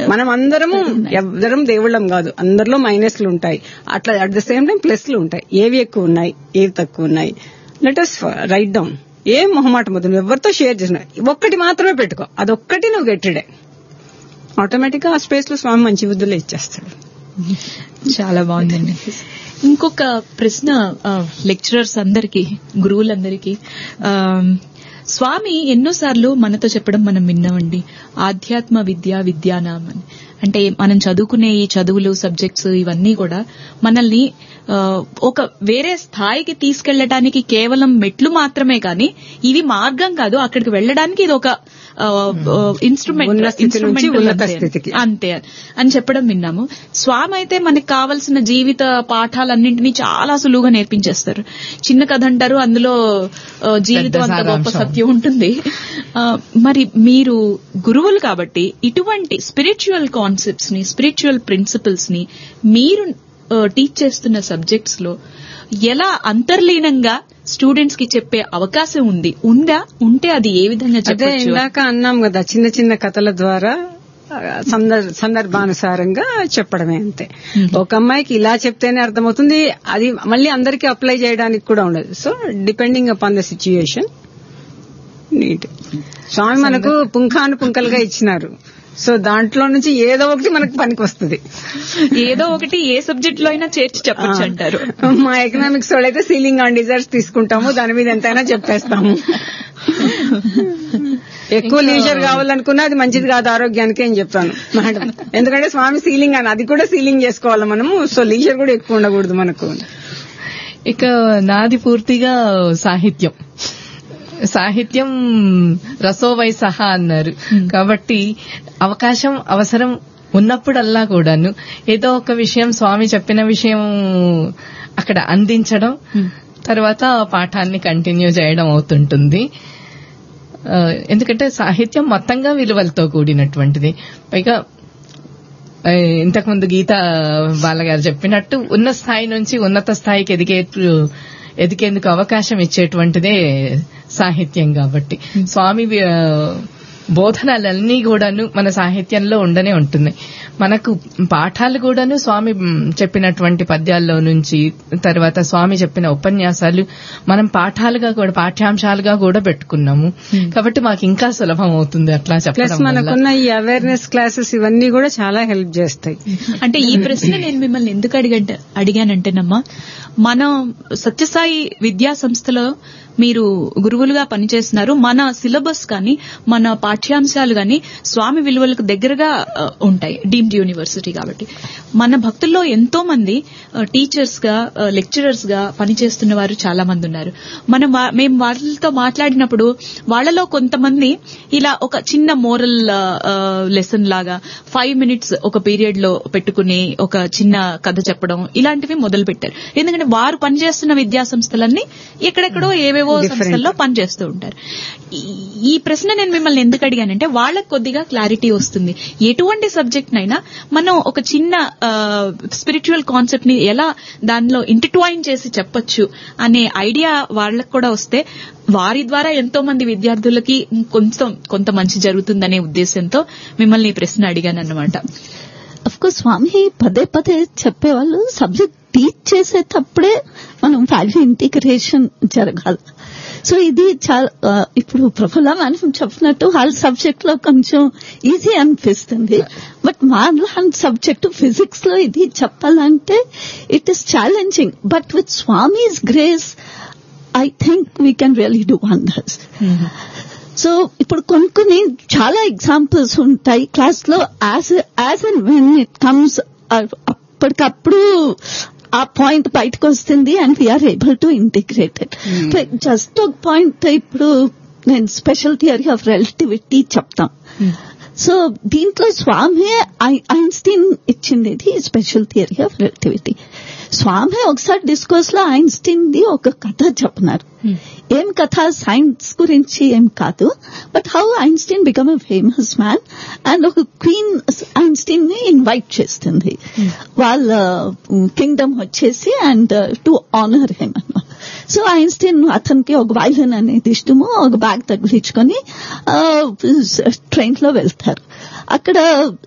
మనం అందరము ఎవ్వరం దేవుళ్ళం కాదు అందరిలో మైనస్లు ఉంటాయి అట్లా అట్ ద సేమ్ టైం ప్లస్లు ఉంటాయి ఏవి ఎక్కువ ఉన్నాయి ఏవి తక్కువ ఉన్నాయి లెట్ అస్ రైట్ డౌన్ ఏం మొహమాట మొదలు నువ్వు ఎవరితో షేర్ చేసిన ఒక్కటి మాత్రమే పెట్టుకో అదొక్కటి నువ్వు గట్టిడే ఆటోమేటిక్ గా ఆ స్పేస్ లో స్వామి మంచి బుద్ధులు ఇచ్చేస్తాడు చాలా బాగుందండి ఇంకొక ప్రశ్న లెక్చరర్స్ అందరికి గురువులందరికీ ఆ, స్వామి ఎన్నోసార్లు మనతో చెప్పడం మనం విన్నామండి ఆధ్యాత్మ విద్య విద్యానామని అంటే మనం చదువుకునే ఈ చదువులు సబ్జెక్ట్స్ ఇవన్నీ కూడా మనల్ని ఆ, ఒక వేరే స్థాయికి తీసుకెళ్లడానికి కేవలం మెట్లు మాత్రమే కానీ ఇవి మార్గం కాదు అక్కడికి వెళ్ళడానికి ఇది ఒక ఇన్స్ట్రుమెంట్ ఉన్న స్థితి నుంచి ఉన్నత స్థితికి. అంతే అని చెప్పడం విన్నాము స్వామి అయితే మనకి కావలసిన జీవిత పాఠాలన్నింటినీ చాలా సులువుగా నేర్పించేస్తారు చిన్న కథ అంటారు అందులో ఆ, జీవితం అంత గొప్ప సారాంశం. సత్యం ఉంటుంది ఆ, మరి మీరు గురువులు కాబట్టి ఇటువంటి స్పిరిచువల్ కాన్సెప్ట్స్ ని స్పిరిచువల్ ప్రిన్సిపల్స్ ని మీరు టీచ్ చేస్తున్న సబ్జెక్ట్స్ లో ఎలా అంతర్లీనంగా స్టూడెంట్స్ కి చెప్పే అవకాశం ఉంది ఉందా ఉంటే అది ఏ విధంగా అదే చెప్పచ్చు ఇందాక అన్నాం కదా చిన్న చిన్న కథల ద్వారా ఆ, సందర్- సందర్భానుసారంగా చెప్పడమే అంతే ఒక అమ్మాయికి ఇలా చెప్తేనే అర్థమవుతుంది అది మళ్ళీ అందరికీ అప్లై చేయడానికి కూడా ఉండదు so depending upon the situation నీట్ స్వామి మనకు పుంఖాను పుంఖలుగా ఇచ్చినారు సో దాంట్లో నుంచి ఏదో ఒకటి మనకు పనికి వస్తుంది ఏదో ఒకటి ఏ సబ్జెక్ట్ లో అయినా చేర్చి చెప్పొచ్చు అంటారు మా ఎకనామిక్స్ వాళ్ళైతే సీలింగ్ ఆన్ డిజైర్స్ తీసుకుంటాము దాని మీద ఎంతైనా చెప్పేస్తాము ఎక్కువ లీజర్ కావాలనుకున్నా అది మంచిది కాదు ఆరోగ్యానికి అని చెప్తాను మేడం ఎందుకంటే స్వామి సీలింగ్ అని అది కూడా సీలింగ్ చేసుకోవాలి మనము సో లీజర్ కూడా ఎక్కువ ఉండకూడదు మనకు ఇక నాది పూర్తిగా సాహిత్యం సాహిత్యం రసోవై సహా అన్నారు కాబట్టి అవకాశం అవసరం ఉన్నప్పుడల్లా కూడాను ఏదో ఒక విషయం స్వామి చెప్పిన విషయం అక్కడ అందించడం తర్వాత ఆ పాఠాన్ని కంటిన్యూ చేయడం అవుతుంటుంది ఆ, ఎందుకంటే సాహిత్యం మొత్తంగా విలువలతో కూడినటువంటిది పైగా ఆ, ఇంతకుముందు గీత బాలగారు చెప్పినట్టు ఉన్న స్థాయి నుంచి ఉన్నత స్థాయికి ఎదిగే ఎదిగేందుకు అవకాశం ఇచ్చేటువంటిదే సాహిత్యం కాబట్టి స్వామి ఆ, బోధనలన్నీ కూడాను మన సాహిత్యంలో ఉండనే ఉంటున్నాయి మనకు పాఠాలు కూడాను స్వామి మ్, చెప్పినటువంటి పద్యాల్లో నుంచి తర్వాత స్వామి చెప్పిన ఉపన్యాసాలు మనం పాఠాలుగా కూడా పాఠ్యాంశాలుగా కూడా పెట్టుకున్నాము కాబట్టి మాకు ఇంకా సులభం అవుతుంది అట్లా ప్లస్ చెప్పడం వల్ల. మనకున్న ఈ అవేర్నెస్ క్లాసెస్ ఇవన్నీ కూడా చాలా హెల్ప్ చేస్తాయి అంటే ఈ ప్రశ్న నేను మిమ్మల్ని ఎందుకు అడిగంట అడిగానంటేనమ్మా మనం సత్యసాయి విద్యా సంస్థలో మీరు గురువులుగా పనిచేస్తున్నారు మన సిలబస్ కానీ మన పాఠ్యాంశాలు కానీ స్వామి విలువలకు దగ్గరగా ఆ, ఉంటాయి డీమ్డ్ యూనివర్సిటీ కాబట్టి మన భక్తుల్లో ఎంతో మంది టీచర్స్ గా లెక్చరర్స్ గా పనిచేస్తున్న వారు చాలా మంది ఉన్నారు మనం వా- మేము వాళ్ళతో మాట్లాడినప్పుడు వాళ్ళలో కొంతమంది ఇలా ఒక చిన్న మోరల్ లెసన్ లాగా ఫైవ్ మినిట్స్ ఒక పీరియడ్ లో పెట్టుకుని ఒక చిన్న కథ చెప్పడం ఇలాంటివి మొదలు పెట్టారు ఎందుకంటే వారు పనిచేస్తున్న విద్యా సంస్థలన్నీ ఎక్కడెక్కడో ఏవేవో సంస్థల్లో పనిచేస్తూ ఉంటారు ఈ- ఈ ప్రశ్న నేను మిమ్మల్ని ఎందుకు అడిగానంటే వాళ్ళకి కొద్దిగా క్లారిటీ వస్తుంది ఎటువంటి సబ్జెక్ట్ నైనా మనం ఒక చిన్న స్పిరిచువల్ కాన్సెప్ట్ ని ఎలా దానిలో ఇంటర్ట్వైన్ చేసి చెప్పొచ్చు అనే ఐడియా వాళ్ళకు కూడా వస్తే వారి ద్వారా ఎంతో మంది విద్యార్థులకి కొంచెం కొంత మంచి జరుగుతుందనే ఉద్దేశంతో మిమ్మల్ని ఈ ప్రశ్న అడిగాను అనమాట అఫ్ కోర్స్ స్వామి పదే పదే చెప్పేవాళ్ళు సబ్జెక్ట్ టీచ్ చేసేటప్పుడే మనం వాల్యూ ఇంటిగ్రేషన్ జరగాలి సో ఇది చాలా ఆ, ఇప్పుడు ప్రఫుల్ల మేడం చెప్పినట్టు వాళ్ళ సబ్జెక్ట్ లో కొంచెం ఈజీ అనిపిస్తుంది బట్ మా లాంటి సబ్జెక్ట్ ఫిజిక్స్ లో ఇది చెప్పాలంటే it is challenging but with Swami's grace I think we can really do wonders so ఇప్పుడు కొన్ని కొన్ని చాలా ఎగ్జాంపుల్స్ ఉంటాయి క్లాస్ లో as as and when it comes అప్పటికప్పుడు ఆ పాయింట్ బయటకు వస్తుంది and we are able to integrated just ఒక పాయింట్ ఇప్పుడు నేను స్పెషల్ థియరీ ఆఫ్ రిలేటివిటీ చెప్తాం సో దీంట్లో స్వామి ఐ- ఐన్స్టీన్ ఇచ్చింది ఇది special theory of relativity Swami ఒకసారి డిస్కోర్స్ లో ఐన్స్టీన్ ది ఒక కథ చెప్పినారు ఏం కథ సైన్స్ గురించి ఏం కాదు but how Einstein become a famous man and ఒక క్వీన్ ఐన్స్టీన్ ని ఇన్వైట్ చేస్తుంది వాళ్ళ కింగ్డమ్ వచ్చేసి అండ్ టు ఆనర్ హిమ్ అన్నమాట సో ఐన్స్టీన్ అతనికి ఒక వైలన్ అనేది ఇష్టము ఒక బ్యాగ్ తగిలించుకొని ట్రైన్ లో వెళ్తారు అక్కడ